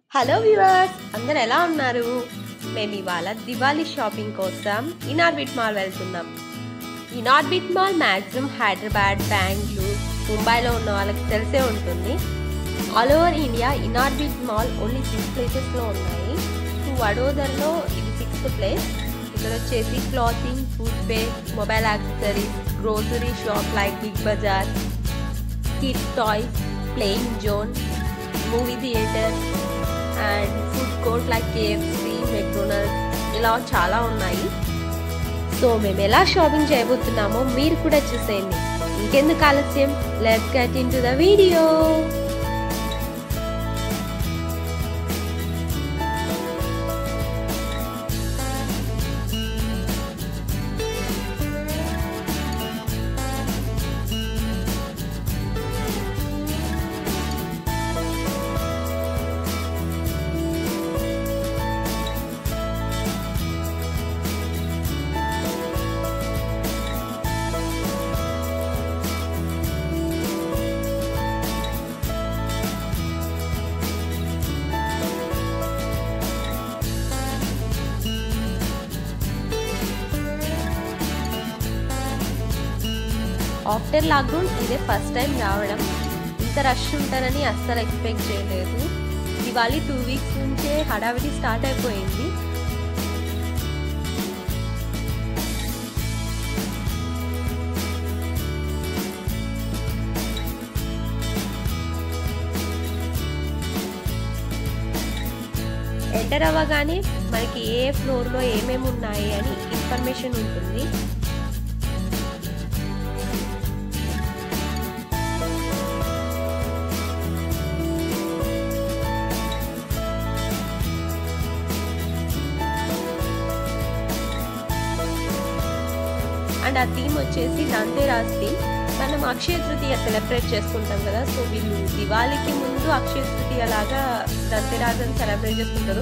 hello viewers అందరు ఎలా ఉన్నారు మేము ఇవాళ దివాళీ షాపింగ్ కోసం ఇనార్బిట్ మాల్ వెళ్తున్నాం Inorbit mall maximum Hyderabad Bengaluru ముంబైలో ఉన్న వాళ్ళకి తెలిసే ఉంటుంది all over India Inorbit mall only six ప్లేసెస్లో ఉన్నాయి టూ వడోదర్లో ఇది సిక్స్త్ ప్లేస్ ఇక్కడ వచ్చేసి clothing footwear mobile accessories grocery shop like Big Bazaar kid toys playing zone movie theatre and food court like KFC McDonald's ఇలా చాలా ఉన్నాయి so మేము ఎలా షాపింగ్ చేయబోతున్నామో మీరు కూడా చూసేయండి ఇంకెందుకు ఆలస్యం let's get into the video after lockdown ఇదే ఫస్ట్ టైం రావడం ఇంత రష్ ఉంటారని అస్సలు ఎక్స్పెక్ట్ చేయలేదు దివాళీ టూ వీక్స్ నుంచే హడావిడి స్టార్ట్ అయిపోయింది ఎంటర్ అవ్వగానే మనకి ఏ ఫ్లోర్లో ఏమేమి ఉన్నాయి అని ఇన్ఫర్మేషన్ ఉంటుంది అండ్ ఆ థీమ్ వచ్చేసి దంతేరాస్ థీమ్ మనం అక్షయ తృతీయ సెలబ్రేట్ చేసుకుంటాం కదా సో వీళ్ళు దివాళీకి ముందు అక్షయ తృతీయ లాగా దంతేరాజని సెలబ్రేట్ చేసుకుంటారు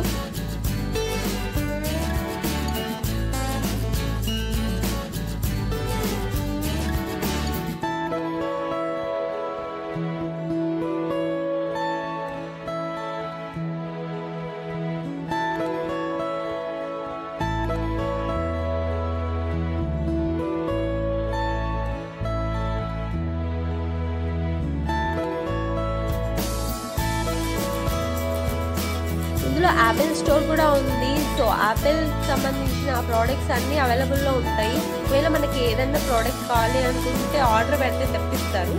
ఇందులో యాపిల్ స్టోర్ కూడా ఉంది సో యాపిల్ సంబంధించిన ప్రోడక్ట్స్ అన్నీ అవైలబుల్లో ఉంటాయి ఒకవేళ మనకి ఏదైనా ప్రోడక్ట్ కావాలి అనుకుంటే ఆర్డర్ పెడితే తెప్పిస్తారు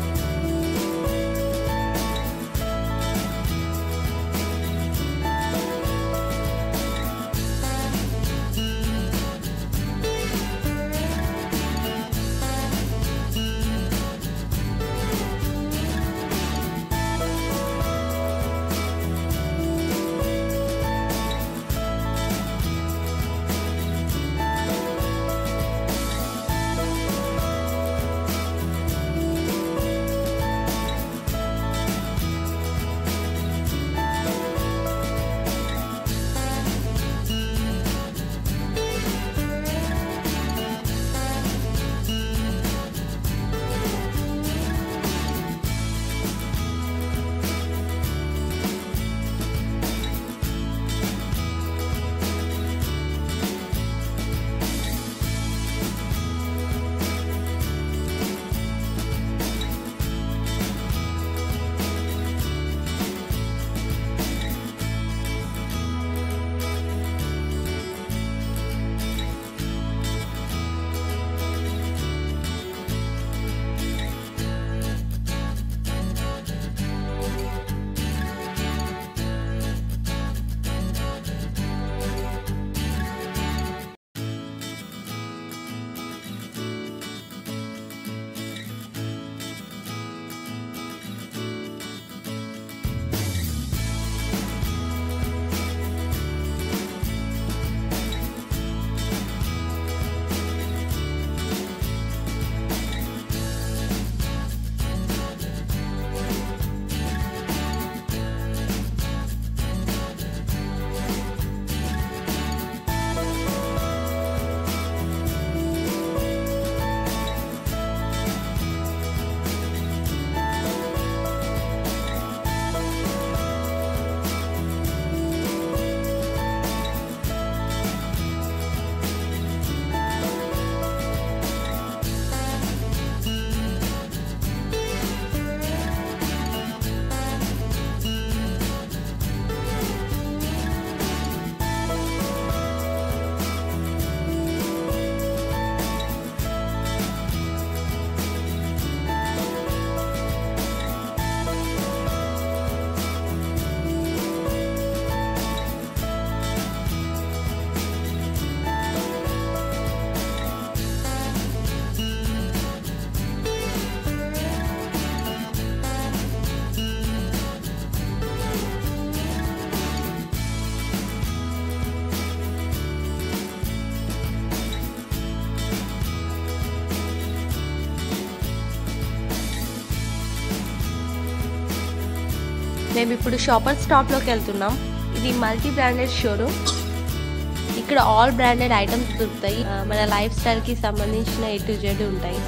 మేము ఇప్పుడు షాపర్ స్టాప్లోకి వెళ్తున్నాం ఇది మల్టీ బ్రాండెడ్ షోరూమ్ ఇక్కడ ఆల్ బ్రాండెడ్ ఐటమ్స్ దొరుకుతాయి ఆ, మన లైఫ్ స్టైల్కి సంబంధించిన ఏ టు జెడ్ ఉంటాయి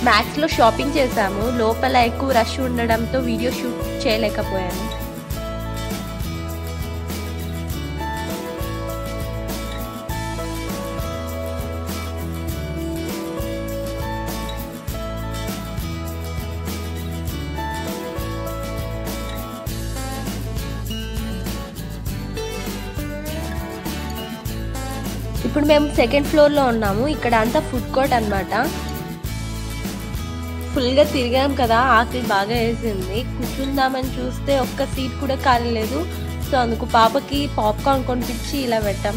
మ్యాక్స్లో షాపింగ్ చేశాము లోపల ఎక్కువ రష్ ఉండడంతో వీడియో షూట్ చేయలేకపోయాను ఇప్పుడు మేము సెకండ్ ఫ్లోర్లో ఉన్నాము ఇక్కడ అంతా ఫుడ్ కోర్ట్ అనమాట ఫుల్గా తిరిగాం కదా ఆకలి బాగా వేసింది కూర్చుందామని చూస్తే ఒక్క సీట్ కూడా ఖాళీ లేదు సో అందుకు పాపకి పాప్కార్న్ కొనిపించి ఇలా పెట్టాం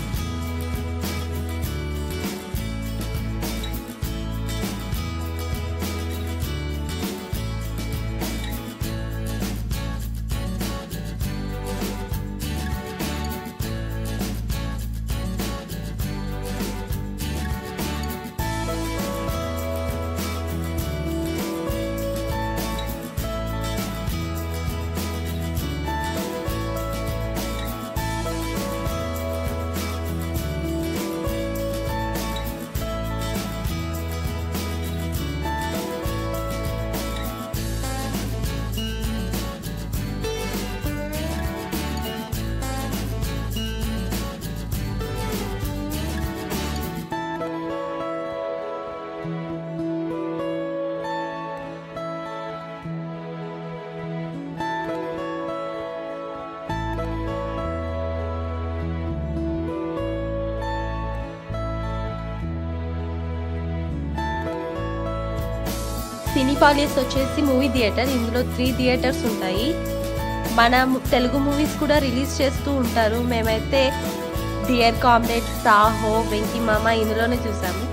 సినీపాలిస్ వచ్చేసి మూవీ థియేటర్ ఇందులో త్రీ థియేటర్స్ ఉంటాయి మన తెలుగు మూవీస్ కూడా రిలీజ్ చేస్తూ ఉంటారు మేమైతే డియర్ కామ్రేడ్ సాహో వెంకీ మామ ఇందులోనే చూసాము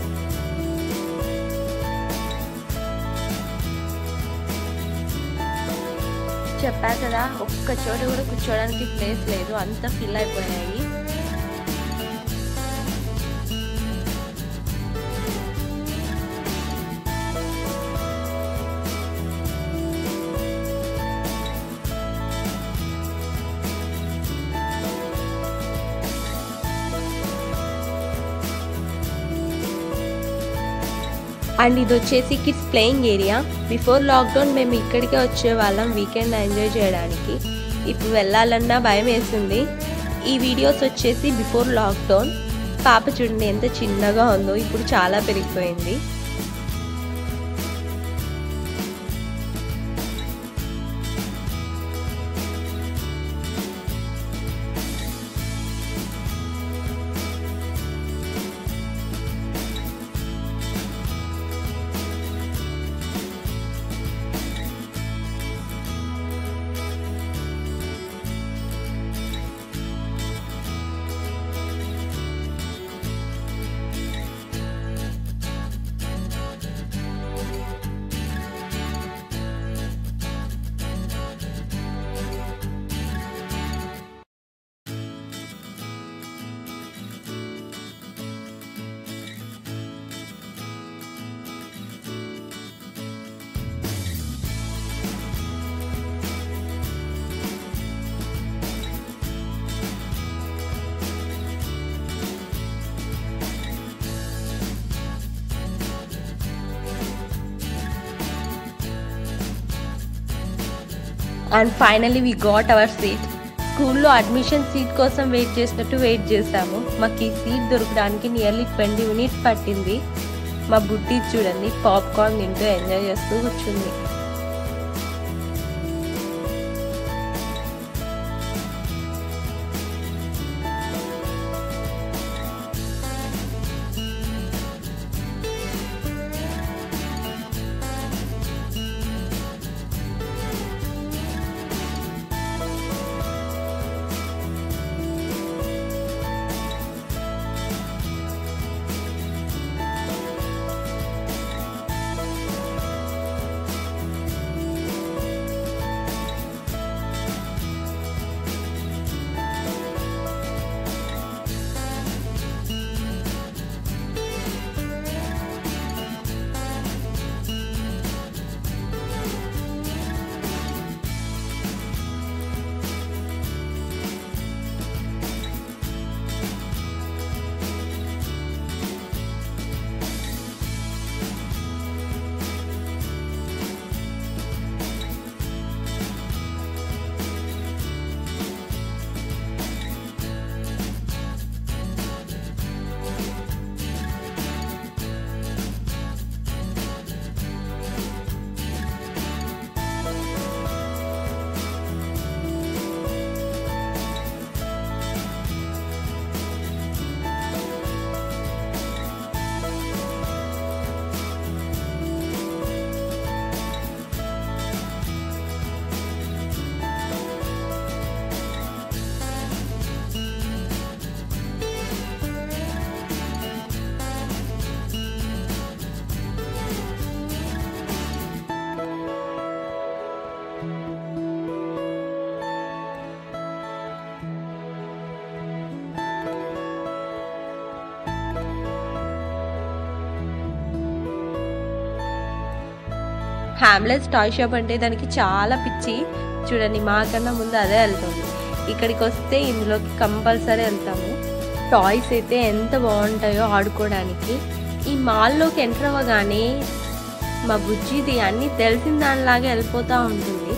చెప్పా కదా ఒక్క చోట కూడా కూర్చోడానికి ప్లేస్ లేదు అంత ఫిల్ అయిపోయాయి అండ్ ఇది వచ్చేసి kids playing area before lockdown మేము ఇక్కడికే వచ్చే వాళ్ళం వీకెండ్ ఎంజాయ్ చేయడానికి ఇప్పుడు వెళ్ళాలన్నా భయం వేసింది ఈ వీడియోస్ వచ్చేసి బిఫోర్ లాక్డౌన్ పాప చూడండి ఎంత చిన్నగా ఉందో ఇప్పుడు చాలా పెరిగిపోయింది and finally we got our seat స్కూల్లో అడ్మిషన్ సీట్ కోసం వెయిట్ చేసినట్టు వెయిట్ చేసాము మాకు ఈ సీట్ దొరకడానికి నియర్లీ ట్వంటీ మినిట్స్ పట్టింది మా బుడ్డి చూడండి పాప్కార్న్ తింటూ ఎంజాయ్ చేస్తూ కూర్చుంది హ్యామ్లెస్ టాయ్ షాప్ అంటే దానికి చాలా పిచ్చి చూడండి మాకన్నా ముందు అదే వెళ్తుంది ఇక్కడికి వస్తే ఇందులోకి కంపల్సరీ వెళ్తాము టాయ్స్ అయితే ఎంత బాగుంటాయో ఆడుకోవడానికి ఈ మాల్లోకి ఎంటర్ అవ్వగానే మా బుజ్జిది అన్నీ తెలిసిన దానిలాగా వెళ్ళిపోతూ ఉంటుంది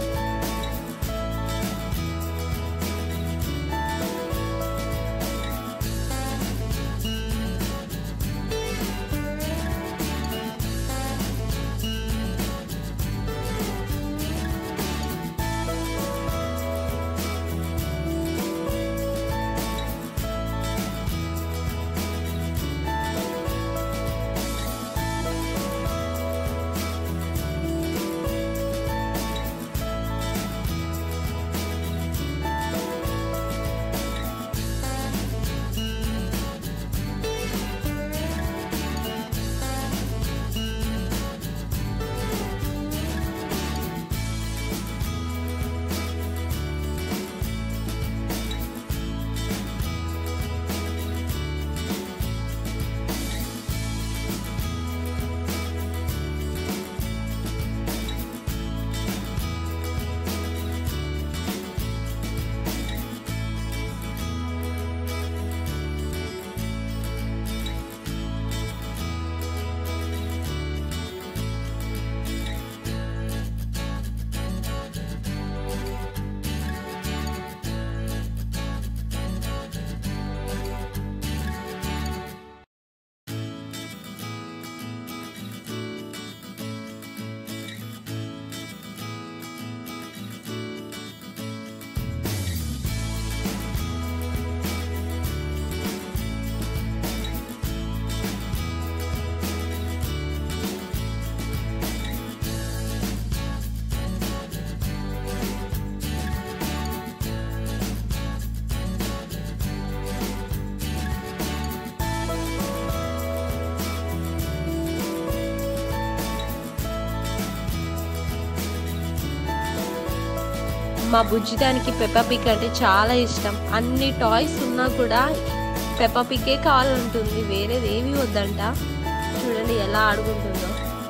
మా బుజ్జి దానికి పెప్పా పిక్ అంటే చాలా ఇష్టం అన్ని టాయ్స్ ఉన్నా కూడా పెప్పా పిక్కే కావాలంటుంది వేరేది ఏమీ వద్దంట చూడండి ఎలా ఆడుకుంటుందో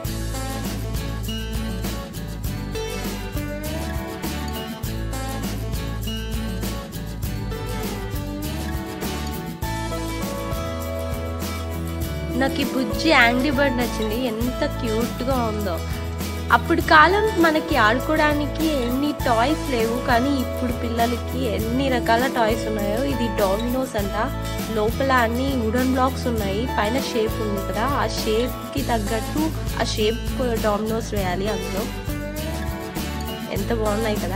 నాకు ఈ బుజ్జి యాంగ్రీ బర్డ్ నచ్చింది ఎంత క్యూట్గా ఉందో అప్పుడు కాలం మనకి ఆడుకోవడానికి ఎన్ని టాయ్స్ లేవు కానీ ఇప్పుడు పిల్లలకి ఎన్ని రకాల టాయ్స్ ఉన్నాయో ఇది డామినోస్ అంట లోపల అన్ని వుడన్ బ్లాక్స్ ఉన్నాయి పైన షేప్ ఉంది కదా ఆ షేప్కి తగ్గట్టు ఆ షేప్ డామినోస్ వేయాలి అందులో ఎంత బాగున్నాయి కదా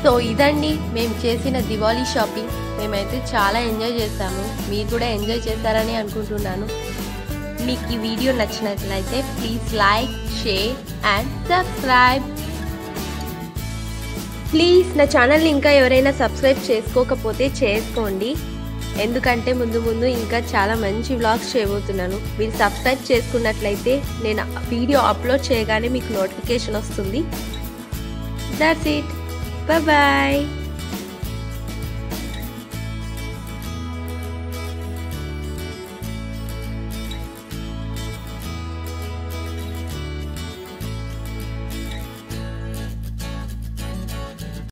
సో ఇదండి మేము చేసిన దివాళీ షాపింగ్ మేమైతే చాలా ఎంజాయ్ చేసాము మీరు కూడా ఎంజాయ్ చేస్తారని అనుకుంటున్నాను మీకు ఈ వీడియో నచ్చినట్లయితే please like share and subscribe please నా ఛానల్ని ఇంకా ఎవరైనా సబ్స్క్రైబ్ చేసుకోకపోతే చేసుకోండి ఎందుకంటే ముందు ముందు ఇంకా చాలా మంచి వ్లాగ్స్ చేయబోతున్నాను మీరు సబ్స్క్రైబ్ చేసుకున్నట్లయితే నేను వీడియో అప్లోడ్ చేయగానే మీకు నోటిఫికేషన్ వస్తుంది దట్స్ ఇట్ బాయ్